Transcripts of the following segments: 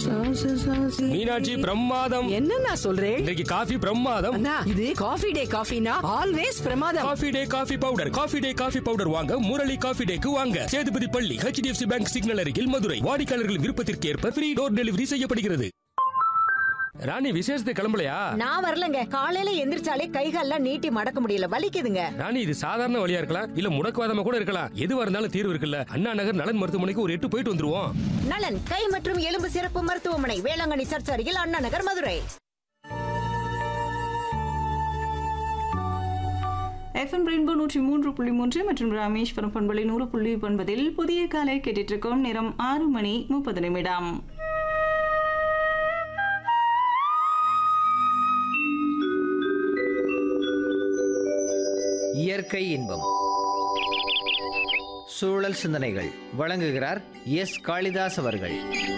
மீனாட்சி பிரமாதம் என்னண்ணா சொல்றேன் இன்றைக்கு காஃபி பிரமாதம் அண்ணா இது காஃபி டே காஃபினா ஆல்வேஸ் பிரமாதம் coffee day coffee powder coffee day coffee powder வாங்க முரளி காஃபி டேக்கு வாங்க சேதுபதி பள்ளி ஹெச்டிஎஃப்சி பேங்க் சிக்னல் அருகில் மதுரை வாடிக்கையாளர்கள் விருப்பத்திற்கு ஏற்ப ஃப்ரீ டோர் டெலிவரி செய்யப்படுகிறது ராணி விசேஷத்தை கிளம்பலையா நான் வரலங்க காலையில எந்திரிச்சாலே கைகால்லாம் நீட்டி மடக்க முடியல வலிக்குதுங்க ராணி இது சாதாரண வழியா இருக்கலாம் இல்ல முடக்குவாதமா கூட இருக்கலாம் எதுவா இருந்தாலும் தீர்வு இருக்குல்ல அண்ணா நகர் நலன் மருத்துவமனைக்கு ஒரு எட்டு போயிட்டு வந்துருவோம் நலன் கை மற்றும் எலும்பு சிறப்பு மருத்துவமனை வேளாங்கண்ணி சர்ச் அருகில் அண்ணா நகர் மதுரை எஃப்எம் ரெயின்போ நூற்றி மூன்று புள்ளி மூன்று மற்றும் ராமேஸ்வரம் பண்பலை நூறு புள்ளி ஒன்பதில் புதிய காலை கேட்டுட்டு இருக்கோம் நேரம் ஆறு மணி முப்பது நிமிடம் இயற்கை இன்பம் சூழல் சிந்தனைகள் வழங்குகிறார் எஸ் காளிதாஸ் அவர்கள்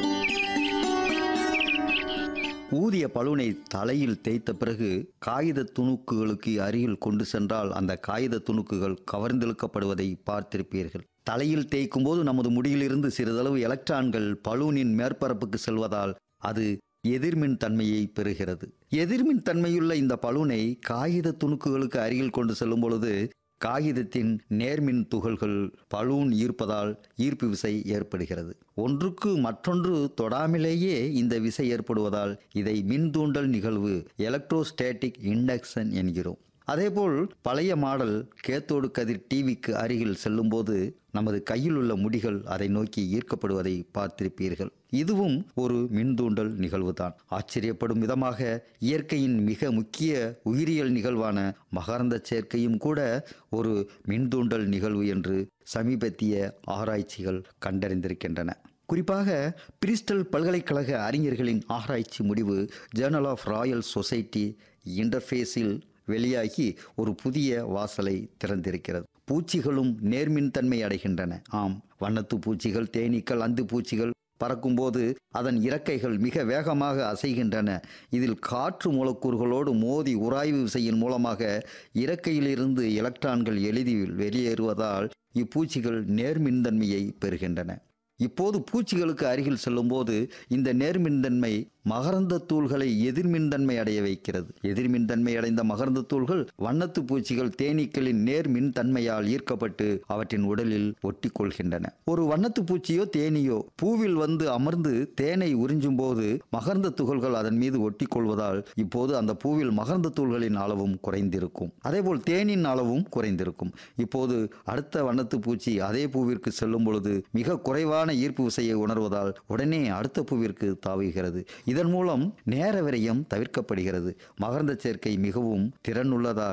ஊதிய பலூனை தலையில் தேய்த்த பிறகு காகித துணுக்குகளுக்கு அருகில் கொண்டு சென்றால் அந்த காகித துணுக்குகள் கவர்ந்தெழுக்கப்படுவதை பார்த்திருப்பீர்கள் தலையில் தேய்க்கும் போது நமது முடியிலிருந்து சிறிதளவு எலக்ட்ரான்கள் பலூனின் மேற்பரப்புக்கு செல்வதால் அது எதிர்மின் தன்மையை பெறுகிறது எதிர்மின் தன்மையுள்ள இந்த பலூனை காகித துணுக்குகளுக்கு அருகில் கொண்டு செல்லும் பொழுது காகிதத்தின் நேர்மின் துகள்கள் பலூன் ஈர்ப்பதால் ஈர்ப்பு விசை ஏற்படுகிறது ஒன்றுக்கு மற்றொன்று தொடாமலேயே இந்த விசை ஏற்படுவதால் இதை மின்தூண்டல் நிகழ்வு எலக்ட்ரோஸ்டேட்டிக் இண்டக்ஷன் என்கிறோம் அதேபோல் பழைய மாடல் கேத்தோடு கதிர் டிவிக்கு அருகில் செல்லும்போது நமது கையில் உள்ள முடிகள் அதை நோக்கி ஈர்க்கப்படுவதை பார்த்திருப்பீர்கள் இதுவும் ஒரு மின்தூண்டல் நிகழ்வுதான் ஆச்சரியப்படும் விதமாக இயற்கையின் மிக முக்கிய உயிரியல் நிகழ்வான மகரந்த சேர்க்கையும் கூட ஒரு மின்தூண்டல் நிகழ்வு என்று சமீபத்திய ஆராய்ச்சிகள் கண்டறிந்திருக்கின்றன குறிப்பாக பிரிஸ்டல் பல்கலைக்கழக அறிஞர்களின் ஆராய்ச்சி முடிவு ஜேர்னல் ஆஃப் ராயல் சொசைட்டி இன்டர்ஃபேஸில் வெளியாகி ஒரு புதிய வாசலை திறந்திருக்கிறது பூச்சிகளும் நேர்மின்தன்மை அடைகின்றன ஆம் வண்ணத்து பூச்சிகள் தேனீக்கள் அந்து பூச்சிகள் பறக்கும்போது அதன் இறக்கைகள் மிக வேகமாக அசைகின்றன இதில் காற்று மூலக்கூறுகளோடு மோதி உராய்வு விசையின் மூலமாக இறக்கையிலிருந்து எலக்ட்ரான்கள் எளிதில் வெளியேறுவதால் இப்பூச்சிகள் நேர்மின்தன்மையை பெறுகின்றன இப்போது பூச்சிகளுக்கு அருகில் செல்லும்போது இந்த நேர்மின்தன்மை மகரந்த தூள்களை எதிர்மின்தன்மை அடைய வைக்கிறது எதிர்மின்தன்மை அடைந்த மகரந்த தூள்கள் வண்ணத்து பூச்சிகள் தேனீக்களின் நேர்மின் தன்மையால் ஈர்க்கப்பட்டு அவற்றின் உடலில் ஒட்டி கொள்கின்றன ஒரு வண்ணத்து பூச்சியோ தேனீயோ பூவில் வந்து அமர்ந்து தேனை உறிஞ்சும் போது மகரந்த துகள்கள் அதன் மீது ஒட்டி கொள்வதால் இப்போது அந்த பூவில் மகரந்த தூள்களின் அளவும் குறைந்திருக்கும் அதேபோல் தேனின் அளவும் குறைந்திருக்கும் இப்போது அடுத்த வண்ணத்து பூச்சி அதே பூவிற்கு செல்லும் பொழுது மிக குறைவான ஈர்ப்பு விசையை உணர்வதால் உடனே அடுத்த பூவிற்கு தாவுகிறது இதன் மூலம் நேர விரயம் தவிர்க்கப்படுகிறது மகரந்த சேர்க்கை மிகவும் திறனுள்ளதாக